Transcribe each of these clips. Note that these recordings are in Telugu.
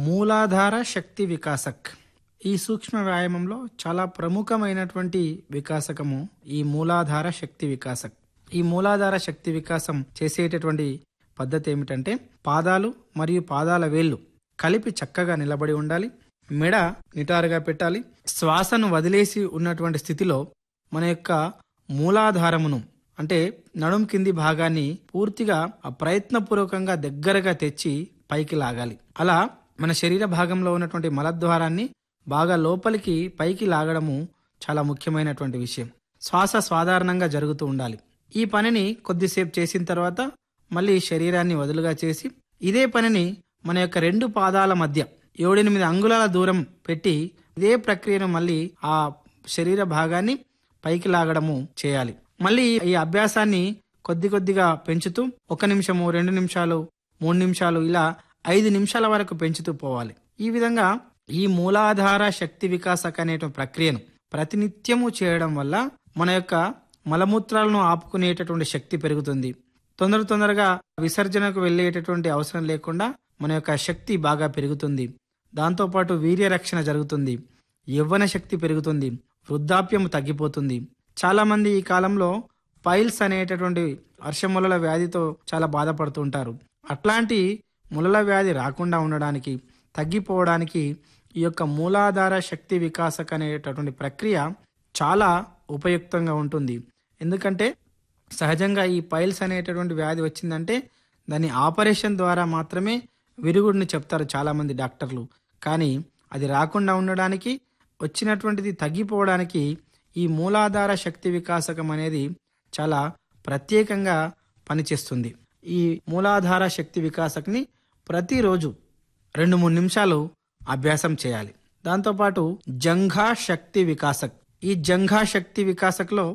మూలాధార శక్తి వికాసక్ ఈ సూక్ష్మ వ్యాయామంలో చాలా ప్రముఖమైనటువంటి వికాసకము ఈ మూలాధార శక్తి వికాసక్ ఈ మూలాధార శక్తి వికాసం చేసేటటువంటి పద్ధతి ఏమిటంటే పాదాలు మరియు పాదాల వేళ్ళు కలిపి చక్కగా నిలబడి ఉండాలి మెడ నిటారుగా పెట్టాలి శ్వాసను వదిలేసి ఉన్నటువంటి స్థితిలో మన యొక్క మూలాధారమును అంటే నడుం కింది భాగాన్ని పూర్తిగా ఆ ప్రయత్నపూర్వకంగా దగ్గరగా తెచ్చి పైకి లాగాలి అలా మన శరీర భాగంలో ఉన్నటువంటి మలద్వారాన్ని బాగా లోపలికి పైకి లాగడము చాలా ముఖ్యమైనటువంటి విషయం శ్వాస సాధారణంగా జరుగుతూ ఉండాలి ఈ పనిని కొద్దిసేపు చేసిన తర్వాత మళ్ళీ శరీరాన్ని వదులుగా చేసి ఇదే పనిని మన యొక్క రెండు పాదాల మధ్య ఏడెనిమిది అంగుళాల దూరం పెట్టి ఇదే ప్రక్రియను మళ్ళీ ఆ శరీర భాగాన్ని పైకి లాగడము చేయాలి మళ్ళీ ఈ అభ్యాసాన్ని కొద్ది కొద్దిగా పెంచుతూ ఒక నిమిషము రెండు నిమిషాలు మూడు నిమిషాలు ఇలా ఐదు నిమిషాల వరకు పెంచుతూ పోవాలి ఈ విధంగా ఈ మూలాధార శక్తి వికాసక అనే ప్రక్రియను ప్రతినిత్యము చేయడం వల్ల మన యొక్క మలమూత్రాలను ఆపుకునేటటువంటి శక్తి పెరుగుతుంది తొందర తొందరగా విసర్జనకు వెళ్ళేటటువంటి అవసరం లేకుండా మన యొక్క శక్తి బాగా పెరుగుతుంది దాంతోపాటు వీర్య రక్షణ జరుగుతుంది యవ్వన శక్తి పెరుగుతుంది వృద్ధాప్యం తగ్గిపోతుంది చాలా మంది ఈ కాలంలో పైల్స్ అనేటటువంటి వర్షములల వ్యాధితో చాలా బాధపడుతుంటారు అట్లాంటి ములల వ్యాధి రాకుండా ఉండడానికి తగ్గిపోవడానికి ఈ యొక్క మూలాధార శక్తి వికాసక అనేటటువంటి ప్రక్రియ చాలా ఉపయుక్తంగా ఉంటుంది ఎందుకంటే సహజంగా ఈ పైల్స్ అనేటటువంటి వ్యాధి వచ్చిందంటే దాన్ని ఆపరేషన్ ద్వారా మాత్రమే విరుగుడిని చెప్తారు చాలామంది డాక్టర్లు కానీ అది రాకుండా ఉండడానికి వచ్చినటువంటిది తగ్గిపోవడానికి ఈ మూలాధార శక్తి వికాసకం అనేది చాలా ప్రత్యేకంగా పనిచేస్తుంది ఈ మూలాధార శక్తి వికాసక్ని ప్రతిరోజు రెండు మూడు నిమిషాలు అభ్యాసం చేయాలి దాంతోపాటు జంఘా శక్తి వికాసక్ ఈ జంఘా శక్తి వికాసక్లో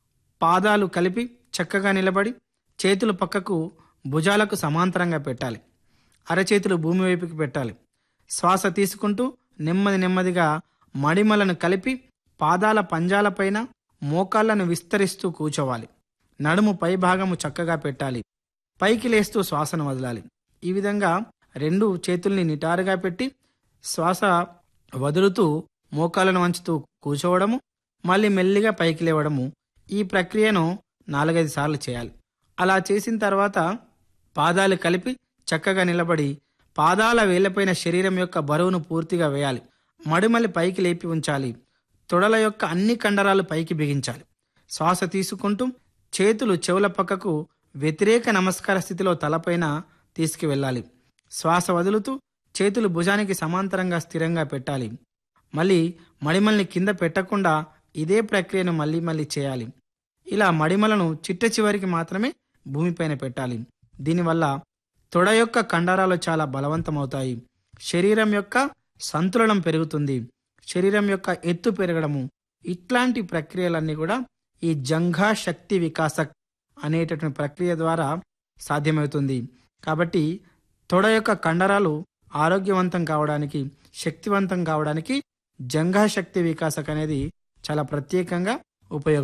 పాదాలు కలిపి చక్కగా నిలబడి చేతులు పక్కకు భుజాలకు సమాంతరంగా పెట్టాలి అరచేతులు భూమి వైపుకి పెట్టాలి శ్వాస తీసుకుంటూ నెమ్మది నెమ్మదిగా మడిమలను కలిపి పాదాల పంజాలపైన మోకాళ్లను విస్తరిస్తూ కూర్చోవాలి నడుము పై భాగము చక్కగా పెట్టాలి పైకి లేస్తూ శ్వాసను వదలాలి ఈ విధంగా రెండు చేతుల్ని నిటారుగా పెట్టి శ్వాస వదులుతూ మోకాలను వంచుతూ కూర్చోవడము మళ్ళీ మెల్లిగా పైకి లేవడము ఈ ప్రక్రియను నాలుగైదు సార్లు చేయాలి అలా చేసిన తర్వాత పాదాలు కలిపి చక్కగా నిలబడి పాదాల వేళ్లపైన శరీరం యొక్క బరువును పూర్తిగా వేయాలి మడిమలి పైకి లేపి ఉంచాలి తొడల యొక్క అన్ని కండరాలు పైకి బిగించాలి శ్వాస తీసుకుంటూ చేతులు చెవుల పక్కకు వ్యతిరేక నమస్కార స్థితిలో తలపైన తీసుకువెళ్ళాలి శ్వాస వదులుతూ చేతులు భుజానికి సమాంతరంగా స్థిరంగా పెట్టాలి మళ్ళీ మడిమల్ని కింద పెట్టకుండా ఇదే ప్రక్రియను మళ్ళీ మళ్ళీ చేయాలి ఇలా మడిమలను చిట్ట చివరికి మాత్రమే భూమిపైన పెట్టాలి దీనివల్ల తొడ యొక్క కండరాలు చాలా బలవంతమవుతాయి శరీరం యొక్క సంతులనం పెరుగుతుంది శరీరం యొక్క ఎత్తు పెరగడము ఇట్లాంటి ప్రక్రియలన్నీ కూడా ఈ జంఘా శక్తి వికాసక్ అనేటటువంటి ప్రక్రియ ద్వారా సాధ్యమవుతుంది కాబట్టి తొడ యొక్క కండరాలు ఆరోగ్యవంతం కావడానికి శక్తివంతం కావడానికి జంఘా శక్తి వికాసక్ అనేది చాలా ప్రత్యేకంగా ఉపయోగ